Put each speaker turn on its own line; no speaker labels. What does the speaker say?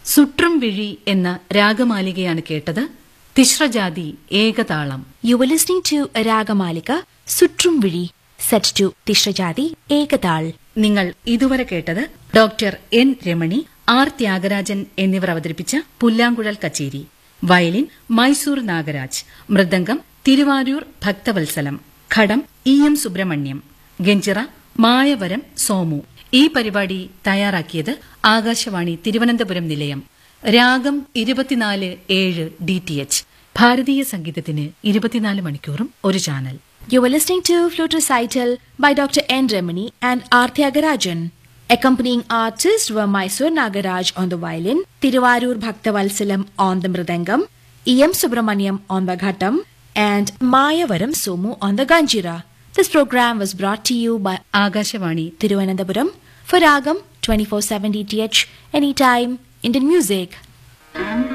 സുട്രും വിഴി എന്ന രാഗമാലികയാണ് കേട്ടത് തിശ്രജാതി ഏകതാളം
You were listening to Ragamalika Sutrum Viri, set to Tishrajadi Ekadal.
നിങ്ങൾ ഇതുവരെ കേട്ടത് doctor N Ramani R Thyagarajan എന്നിവർ അവതരിപ്പിച്ച പുല്ലാങ്കുഴൽ കച്ചേരി violin Mysore Nagaraj mridangam Thiruvarur Bhakthavatsalam ghatam E M Subramaniam ganjira Mayavaram Somu ഈ പരിപാടി തയ്യാറാക്കിയത് ആകാശവാണി തിരുവനന്തപുരം നിലയം രാഗം ഇരുപത്തിനാല് ഏഴ് ഡി ടി എച്ച് ഭാരതീയ സംഗീതത്തിന് ഇരുപത്തിനാല് മണിക്കൂറും ഒരു channel
You were listening to Flute Recital by Dr. N. Remini and R. Tyagarajan. Accompanying artists were Mysore Nagaraj on the violin, Tiruvarur Bhaktavalsalam on the mridangam, E. M. Subramaniam on the ghatam, and Mayavaram Somu on the ganjira. This program was brought to you by
Akashvani
Tiruvananthapuram for Ragam 24/7 DTH anytime Indian music.